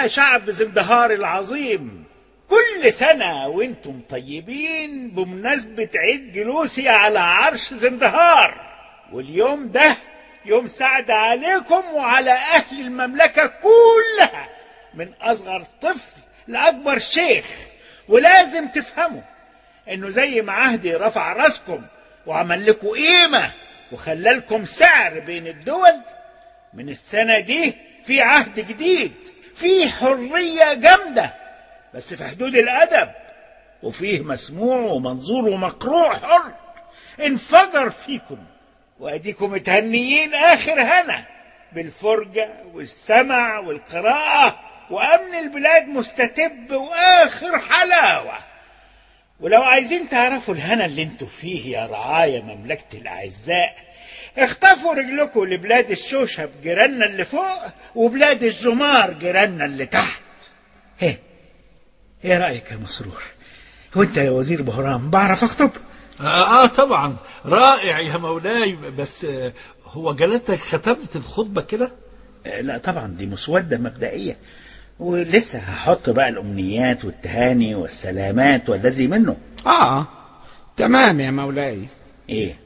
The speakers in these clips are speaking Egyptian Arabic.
يا شعب زندهار العظيم كل سنة وانتم طيبين بمناسبة عيد جلوسي على عرش زندهار واليوم ده يوم سعد عليكم وعلى أهل المملكة كلها من أصغر طفل لأكبر شيخ ولازم تفهموا إنه زي ما عهدي رفع راسكم وعمل لكم قيمة وخلالكم سعر بين الدول من السنة دي في عهد جديد في حرية جامدة بس في حدود الأدب وفيه مسموع ومنظور ومقروع حر انفجر فيكم وأديكم متهنيين آخر هنا بالفرجة والسمع والقراءة وأمن البلاد مستتب وآخر حلاوة ولو عايزين تعرفوا الهنا اللي انتوا فيه يا رعايا مملكة الأعزاء اخطفوا رجلكم لبلاد الشوشة بجيراننا اللي فوق وبلاد الجمار جيراننا اللي تحت ايه ايه رأيك يا مسرور هو انت يا وزير بهرام بعرف اخطب آه, آه طبعا رائع يا مولاي بس آه هو جلالتك ختمت الخطبة كده آه لا طبعا دي مسودة مبدئية ولسه هحط بقى الأمنيات والتهاني والسلامات والذي منه اه تمام يا مولاي ايه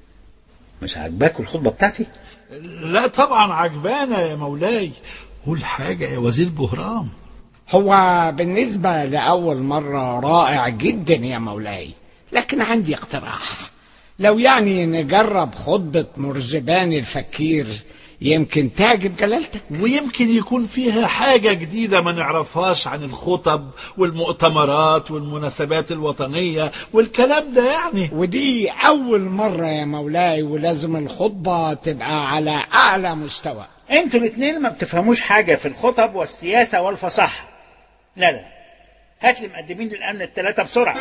مش عاجباكوا الخطبة بتاعتي لا طبعا عجبانا يا مولاي قول حاجة يا وزير بهرام هو بالنسبة لأول مرة رائع جدا يا مولاي لكن عندي اقتراح لو يعني نجرب خطبة مرزبان الفكير يمكن تعجب جلالتك ويمكن يكون فيها حاجة جديدة ما نعرفهاش عن الخطب والمؤتمرات والمناسبات الوطنية والكلام ده يعني ودي أول مرة يا مولاي ولازم الخطبة تبقى على أعلى مستوى انتوا الاتنين ما بتفهموش حاجة في الخطب والسياسة والفصاحة لا لا هات لي مقدمين الأمن التلاتة بسرعة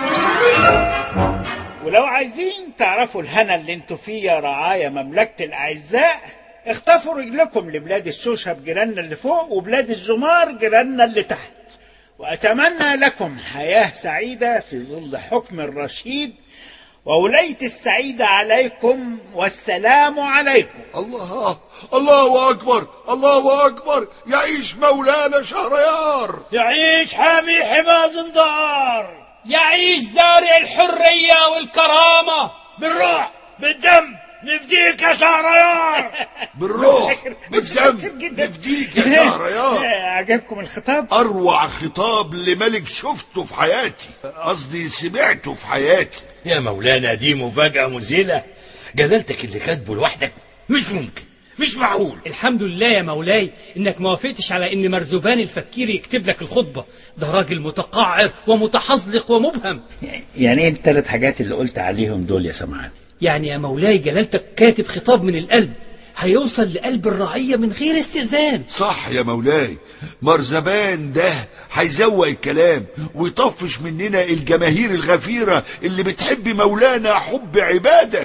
ولو عايزين تعرفوا الهنا اللي انتوا فيه يا رعايا مملكة الأعزاء اخطفوا رجلكم لبلاد الشوشة بجيراننا اللي فوق وبلاد الجمار جيراننا اللي تحت وأتمنى لكم حياة سعيدة في ظل حكم الرشيد وولاية السعيدة عليكم والسلام عليكم الله الله أكبر الله أكبر يعيش مولانا شهريار يعيش حامي حمى زندار يعيش زارع الحرية والكرامة بالروح بالدم نفديك يا شهريار بالروح متشكر- بالدم متشكر جدا. نفديك يا شهريار عجبكم الخطاب أروع خطاب لملك شفته في حياتي قصدي سمعته في حياتي يا مولانا دي مفاجأة مذهلة جلالتك اللي كاتبه لوحدك مش ممكن مش معقول الحمد لله يا مولاي انك ما وافقتش على ان مرزبان الفكير يكتب لك الخطبة ده راجل متقعر ومتحزلق ومبهم يعني ايه الثلاث حاجات اللي قلت عليهم دول يا سمعان يعني يا مولاي جلالتك كاتب خطاب من القلب هيوصل لقلب الرعية من غير استئذان صح يا مولاي مرزبان ده هيزوق الكلام ويطفش مننا الجماهير الغفيرة اللي بتحب مولانا حب عبادة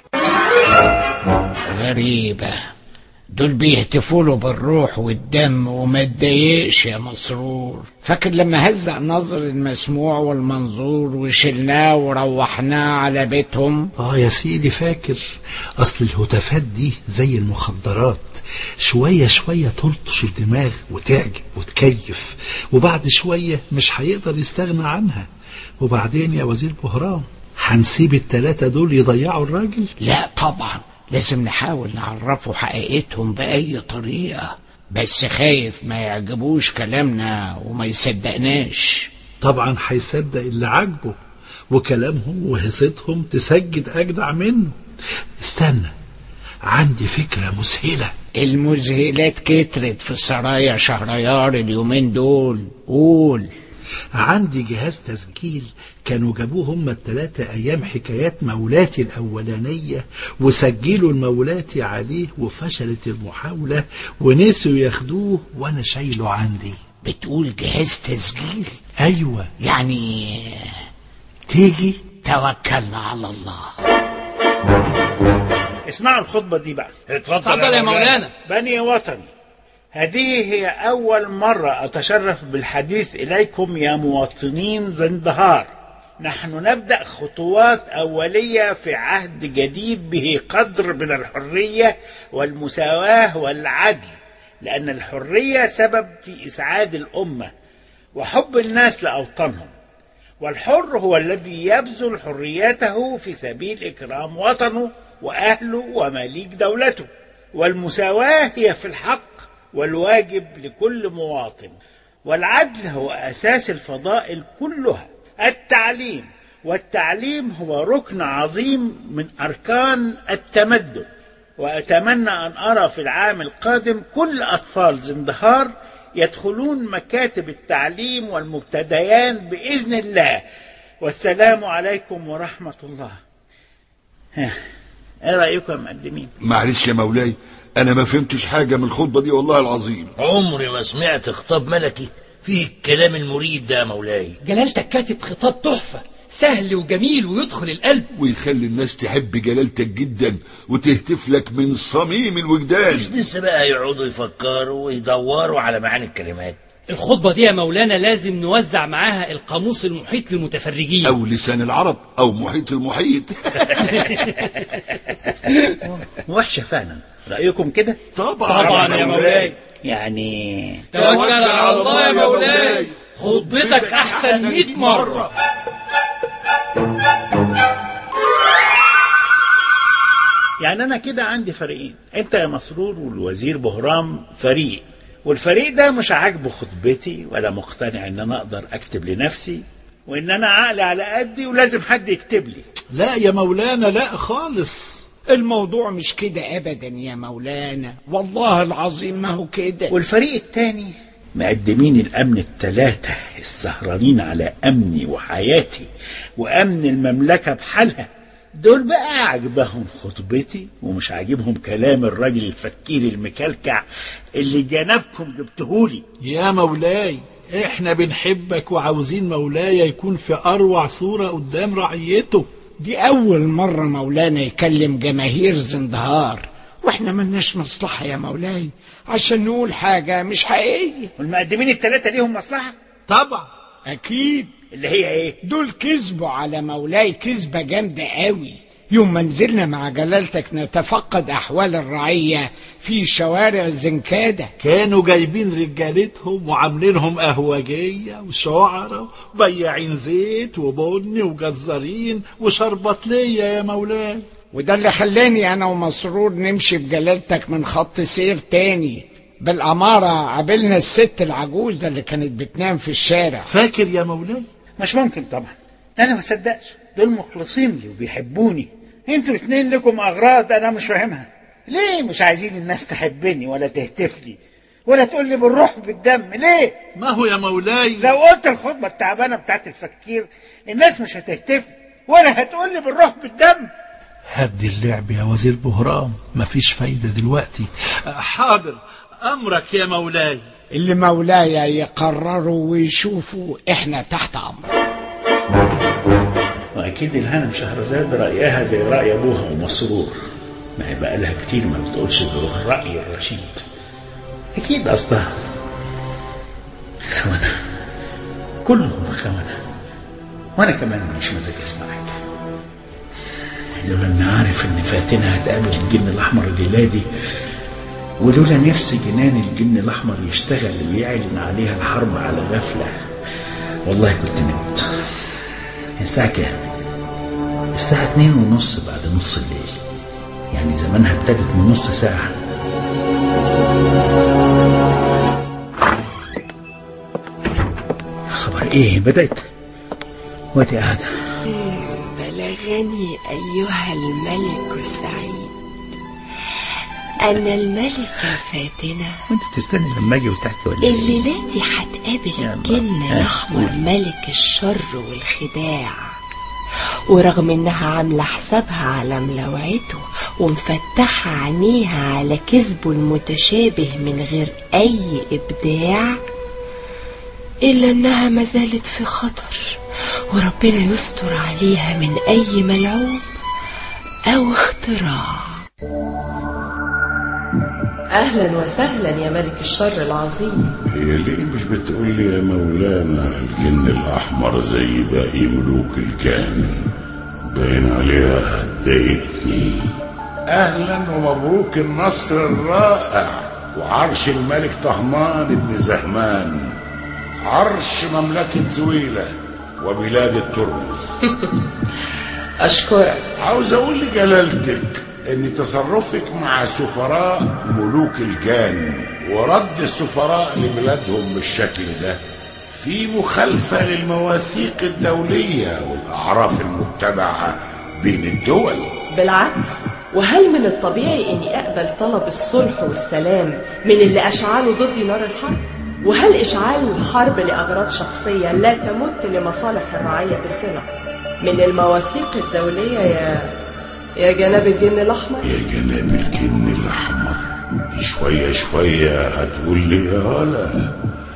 غريبة دول بيهتفوا له بالروح والدم وما اتضايقش يا مسرور فاكر لما هزق نظر المسموع والمنظور وشلناه وروحناه على بيتهم اه يا سيدي فاكر اصل الهتافات دي زي المخدرات شوية شوية تلطش الدماغ وتعجب وتكيف وبعد شوية مش هيقدر يستغنى عنها وبعدين يا وزير بهرام هنسيب التلاتة دول يضيعوا الراجل لا طبعا لازم نحاول نعرفه حقيقتهم بأي طريقة بس خايف ما يعجبوش كلامنا وما يصدقناش طبعا هيصدق اللي عاجبه وكلامهم وهيصتهم تسجد أجدع منه استنى عندي فكرة مسهلة المذهلات كترت في سرايا شهريار اليومين دول قول عندي جهاز تسجيل كانوا جابوه هم التلاتة أيام حكايات مولاتي الأولانية وسجلوا المولاتي عليه وفشلت المحاولة ونسوا ياخدوه وأنا شايله عندي بتقول جهاز تسجيل أيوة يعني تيجي توكلنا على الله اسمعوا الخطبة دي بقى اتفضل يا مولانا بني وطني هذه هي أول مرة أتشرف بالحديث إليكم يا مواطنين زندهار نحن نبدأ خطوات أولية في عهد جديد به قدر من الحرية والمساواة والعدل لأن الحرية سبب في إسعاد الأمة وحب الناس لأوطانهم والحر هو الذي يبذل حريته في سبيل إكرام وطنه وأهله ومليك دولته والمساواة هي في الحق والواجب لكل مواطن والعدل هو أساس الفضائل كلها التعليم والتعليم هو ركن عظيم من أركان التمدن وأتمنى أن أرى في العام القادم كل أطفال زندهار يدخلون مكاتب التعليم والمبتديان بإذن الله والسلام عليكم ورحمة الله ها، ايه رأيكم يا مقدمين معلش يا مولاي انا ما فهمتش حاجه من الخطبه دي والله العظيم عمري ما سمعت خطاب ملكي فيه الكلام المريب ده يا مولاي جلالتك كاتب خطاب تحفة سهل وجميل ويدخل القلب ويخلي الناس تحب جلالتك جدا وتهتف لك من صميم الوجدان مش لسه بقى يقعدوا يفكروا ويدوروا على معاني الكلمات الخطبة دي يا مولانا لازم نوزع معاها القاموس المحيط للمتفرجين او لسان العرب او محيط المحيط وحشة فعلا رأيكم كده طبعا طبعا يا مولاي يعني توكل على الله يا مولاي خطبتك أحسن 100 مرة يعني أنا كده عندي فريقين أنت يا مسرور والوزير بهرام فريق والفريق ده مش عاجبه خطبتي ولا مقتنع ان انا اقدر اكتب لنفسي وان انا عقلي على قدي ولازم حد يكتب لي لا يا مولانا لا خالص الموضوع مش كده ابدا يا مولانا والله العظيم ما هو كده والفريق التاني مقدمين الامن التلاتة السهرانين على امني وحياتي وامن المملكة بحالها دول بقى عجبهم خطبتي ومش عاجبهم كلام الراجل الفكير المكلكع اللي جنبكم جبتهولي يا مولاي احنا بنحبك وعاوزين مولاي يكون في اروع صورة قدام رعيته دي اول مرة مولانا يكلم جماهير زندهار واحنا ملناش مصلحة يا مولاي عشان نقول حاجة مش حقيقية والمقدمين التلاتة ليهم مصلحة طبعا اكيد اللي هي ايه دول كذبوا على مولاي كذبة جامدة قوي يوم ما نزلنا مع جلالتك نتفقد أحوال الرعية في شوارع زنكادة كانوا جايبين رجالتهم وعاملينهم قهوجية وشعراء وبياعين زيت وبن وجزارين وشربطلية يا مولاي وده اللي خلاني أنا ومسرور نمشي بجلالتك من خط سير تاني بالأمارة قابلنا الست العجوزة اللي كانت بتنام في الشارع فاكر يا مولاي مش ممكن طبعا انا ما صدقش دول مخلصين لي وبيحبوني انتوا اتنين لكم اغراض انا مش فاهمها ليه مش عايزين الناس تحبني ولا تهتف لي ولا تقول لي بالروح بالدم ليه ما هو يا مولاي لو قلت الخطبه التعبانه بتاعت الفكير الناس مش هتهتف ولا هتقول لي بالروح بالدم هدي اللعب يا وزير بهرام مفيش فايدة دلوقتي حاضر أمرك يا مولاي اللي مولاي يقرروا ويشوفوا احنا تحت أمر واكيد الهانم شهرزاد رايها زي راي ابوها ومسرور ما هي بقى لها كتير ما بتقولش غير الراي الرشيد اكيد قصدها خونه كلهم خونه وانا كمان مش مزاج اسمعك لولا اني عارف ان فاتنه هتقابل الجن الاحمر الليله دي ولولا نفس جنان الجن الاحمر يشتغل ويعلن عليها الحرب على غفله والله كنت نمت الساعة كام؟ الساعة اتنين ونص بعد نص الليل يعني زمانها ابتدت من نص ساعة خبر ايه بدأت وادي قاعدة بلغني أيها الملك السعيد أن الملكة فاتنة وانت بتستني لما اجي وتحت ولا ايه؟ الليلة دي هتقابل يلا. الجن ها، الأحمر قولي. ملك الشر والخداع ورغم إنها عاملة حسابها على ملوعته ومفتحة عينيها على كذبه المتشابه من غير أي إبداع إلا إنها ما زالت في خطر وربنا يستر عليها من أي ملعوب أو اختراع أهلا وسهلا يا ملك الشر العظيم هي ليه مش بتقول لي يا مولانا الجن الأحمر زي باقي ملوك الكامل باين عليها هتضايقني أهلا ومبروك النصر الرائع وعرش الملك طهمان بن زهمان عرش مملكة زويلة وبلاد الترمز أشكرك عاوز اقول لجلالتك ان تصرفك مع سفراء ملوك الجان ورد السفراء لبلادهم بالشكل ده في مخالفة للمواثيق الدولية والأعراف المتبعة بين الدول بالعكس وهل من الطبيعي اني اقبل طلب الصلح والسلام من اللي اشعلوا ضدي نار الحرب وهل اشعال الحرب لاغراض شخصيه لا تمت لمصالح الرعيه بصله من المواثيق الدوليه يا يا جناب الجن الاحمر يا جناب الجن الأحمر دي شوية شوية هتقول لي يا هلا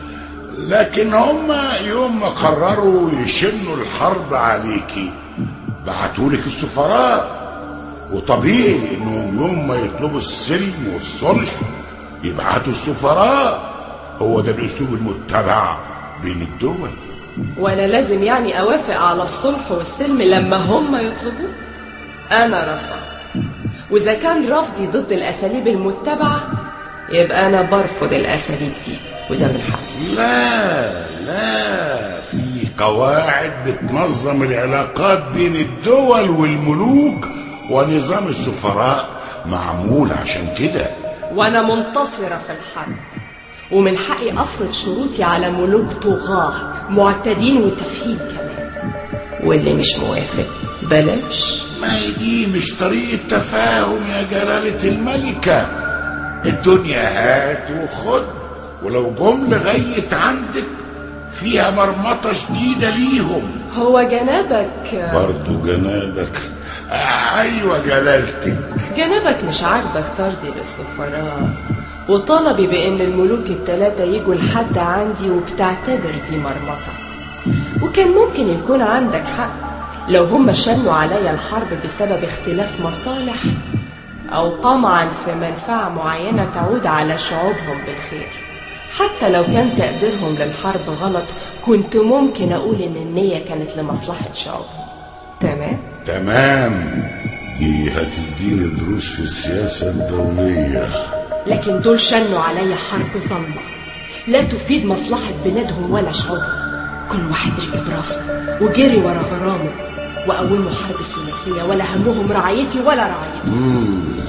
لكن هما يوم ما قرروا يشنوا الحرب عليكي بعتولك السفراء وطبيعي انهم يوم ما يطلبوا السلم والصلح يبعتوا السفراء هو ده الاسلوب المتبع بين الدول وانا لازم يعني اوافق على الصلح والسلم لما هم يطلبوه انا رفضت واذا كان رفضي ضد الاساليب المتبعه يبقى انا برفض الاساليب دي وده من حقي لا لا في قواعد بتنظم العلاقات بين الدول والملوك ونظام السفراء معمول عشان كده وانا منتصره في الحرب ومن حقي افرض شروطي على ملوك طغاه معتدين وتفهيم كمان واللي مش موافق بلاش ما هي دي مش طريقة تفاهم يا جلالة الملكة الدنيا هات وخد ولو جم لغاية عندك فيها مرمطة شديدة ليهم هو جنابك برضو جنابك آه أيوة جلالتك جنابك مش عاجبك طردي للسفراء وطلبي بان الملوك التلاتة يجوا لحد عندي وبتعتبر دي مرمطة وكان ممكن يكون عندك حق لو هم شنوا عليا الحرب بسبب اختلاف مصالح او طمعا في منفعة معينة تعود على شعوبهم بالخير حتى لو كان تقديرهم للحرب غلط كنت ممكن اقول ان النية كانت لمصلحة شعوبهم تمام تمام دي هتديني دروس في السياسة الدولية لكن دول شنوا عليا حرب ظلمة لا تفيد مصلحة بلادهم ولا شعوبهم كل واحد ركب راسه وجري ورا غرامه وقوموا حرب ثلاثية ولا همهم رعايتي ولا رعايتهم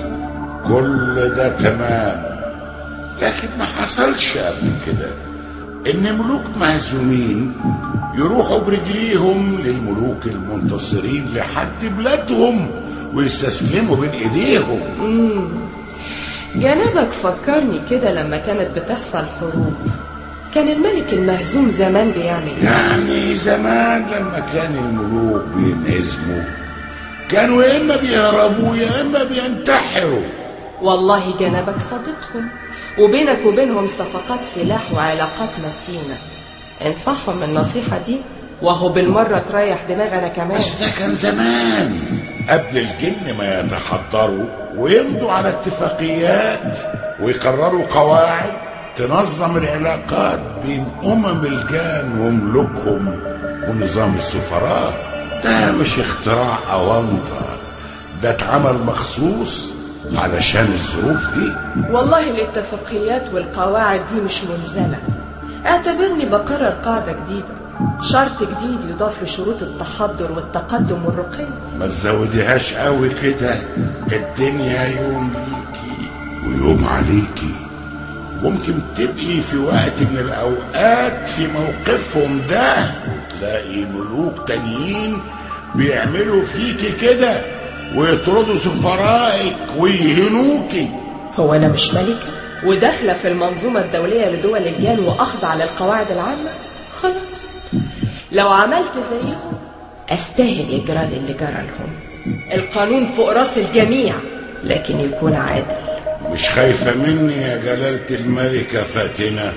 كل ده تمام لكن ما حصلش قبل كده ان ملوك مهزومين يروحوا برجليهم للملوك المنتصرين لحد بلادهم ويستسلموا بين ايديهم جنابك فكرني كده لما كانت بتحصل حروب كان الملك المهزوم زمان بيعمل ايه يعني زمان لما كان الملوك بينهزموا كانوا يا اما بيهربوا يا اما بينتحروا والله جنابك صديقهم وبينك وبينهم صفقات سلاح وعلاقات متينة انصحهم النصيحة دي وهو بالمرة تريح دماغ أنا كمان بس ده كان زمان قبل الجن ما يتحضروا ويمضوا على اتفاقيات ويقرروا قواعد تنظم العلاقات بين أمم الجان وملوكهم ونظام السفراء ده مش اختراع أونطة ده اتعمل مخصوص علشان الظروف دي والله الاتفاقيات والقواعد دي مش ملزمة اعتبرني بقرر قاعدة جديدة شرط جديد يضاف لشروط التحضر والتقدم والرقي ما تزوديهاش قوي كده الدنيا يوم ليكي ويوم عليكي ممكن تبقي في وقت من الأوقات في موقفهم ده تلاقي ملوك تانيين بيعملوا فيكي كده ويطردوا سفرائك ويهنوكي هو أنا مش ملكة وداخلة في المنظومة الدولية لدول الجان وأخضع للقواعد العامة خلاص لو عملت زيهم أستاهل إجرال اللي جرى لهم القانون فوق راس الجميع لكن يكون عادل مش خايفة مني يا جلالة الملكة فاتنة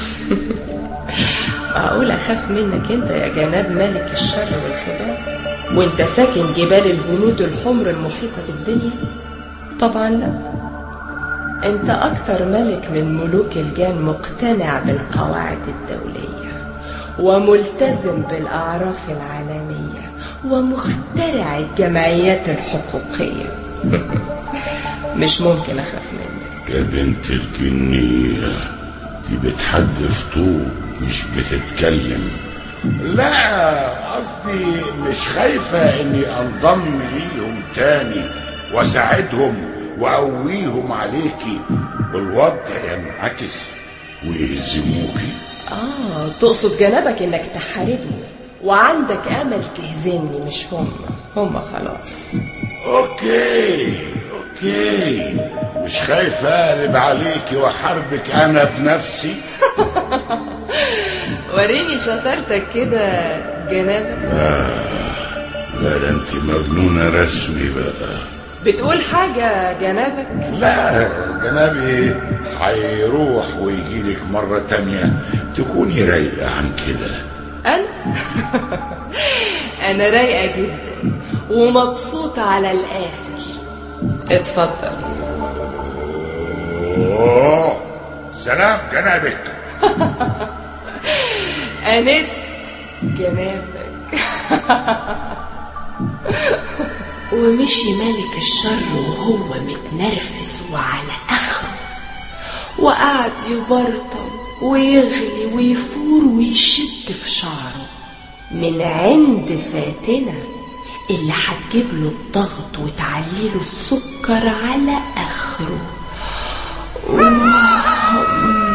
معقول أخاف منك أنت يا جناب ملك الشر والخداع وأنت ساكن جبال الهنود الحمر المحيطة بالدنيا طبعا لا أنت أكتر ملك من ملوك الجان مقتنع بالقواعد الدولية وملتزم بالأعراف العالمية ومخترع الجمعيات الحقوقية مش ممكن أخاف منك يا بنت الجنية دي بتحدف طوب مش بتتكلم لا قصدي مش خايفة اني انضم ليهم تاني واساعدهم واقويهم عليكي والوضع ينعكس ويهزموكي آه تقصد جنابك إنك تحاربني وعندك أمل تهزمني مش هم هم خلاص اوكي اوكي مش خايفة اقلب عليكي واحاربك انا بنفسي وريني شطارتك كده جنابك لا ده انت مجنونة رسمي بقى بتقول حاجة جنابك لا جنابي هيروح ويجيلك مرة تانية تكوني رايقة عن كده أنا أنا رايقة جدا ومبسوطة على الآخر اتفضل اوه سلام جنابك أنست جنابك ومشي ملك الشر وهو متنرفز وعلى آخره وقعد يبرطم ويغلي ويفور ويشد في شعره من عند فاتنة اللي هتجيب له الضغط وتعلي له السكر على آخره